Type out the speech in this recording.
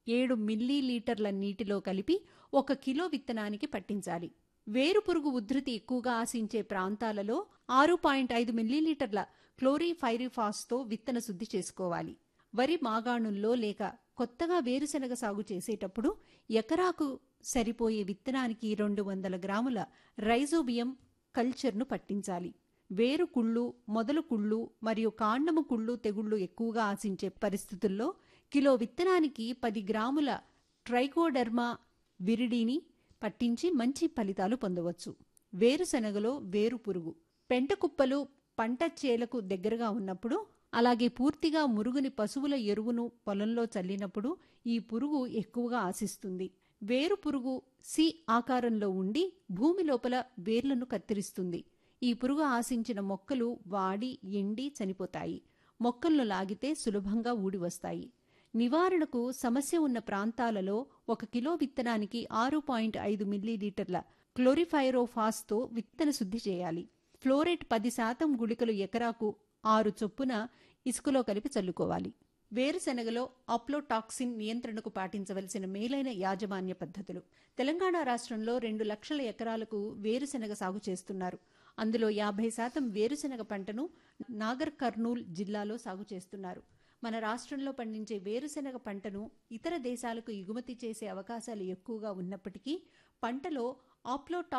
ఏడు మిల్లీ లీటర్ల నీటిలో కలిపి ఒక కిలో విత్తనానికి పట్టించాలి వేరుపురుగు ఉధృతి ఎక్కువగా ఆశించే ప్రాంతాలలో ఆరు పాయింట్ ఐదు మిల్లీలీటర్ల క్లోరీఫైరిఫాస్తో విత్తన శుద్ధి చేసుకోవాలి వరి మాగాణుల్లో లేక కొత్తగా వేరుశనగ సాగు చేసేటప్పుడు ఎకరాకు సరిపోయే విత్తనానికి రెండు వందల గ్రాముల రైజోబియం కల్చర్ను పట్టించాలి వేరు కుళ్ళు మొదలు కుళ్ళు మరియు కాండము కుళ్ళు తెగుళ్లు ఎక్కువగా ఆశించే పరిస్థితుల్లో కిలో విత్తనానికి పది గ్రాముల ట్రైకోడెర్మా విరిడిని పట్టించి మంచి ఫలితాలు పొందవచ్చు వేరుశనగలో వేరు పురుగు పెంట కుప్పలు పంట చేలకు దగ్గరగా ఉన్నప్పుడు అలాగే పూర్తిగా మురుగుని పశువుల ఎరువును పొలంలో చల్లినప్పుడు ఈ పురుగు ఎక్కువగా ఆశిస్తుంది వేరు పురుగు సి ఆకారంలో ఉండి భూమి లోపల వేర్లను కత్తిరిస్తుంది ఈ పురుగు ఆశించిన మొక్కలు వాడి ఎండి చనిపోతాయి మొక్కలను లాగితే సులభంగా ఊడి వస్తాయి నివారణకు సమస్య ఉన్న ప్రాంతాలలో ఒక కిలో విత్తనానికి ఆరు పాయింట్ ఐదు మిల్లీలీటర్ల క్లోరిఫైరోఫాస్తో విత్తన శుద్ధి చేయాలి ఫ్లోరేట్ పది శాతం గుళికలు ఎకరాకు ఆరు చొప్పున ఇసుకలో కలిపి చల్లుకోవాలి వేరుశెనగలో అప్లోటాక్సిన్ నియంత్రణకు పాటించవలసిన మేలైన యాజమాన్య పద్ధతులు తెలంగాణ రాష్ట్రంలో రెండు లక్షల ఎకరాలకు వేరుశెనగ సాగు చేస్తున్నారు అందులో యాభై శాతం వేరుశెనగ పంటను నాగర్ కర్నూల్ జిల్లాలో సాగు చేస్తున్నారు మన రాష్ట్రంలో పండించే వేరుశెనగ పంటను ఇతర దేశాలకు ఎగుమతి చేసే అవకాశాలు ఎక్కువగా ఉన్నప్పటికీ పంటలో ఆప్లోటాక్సిన్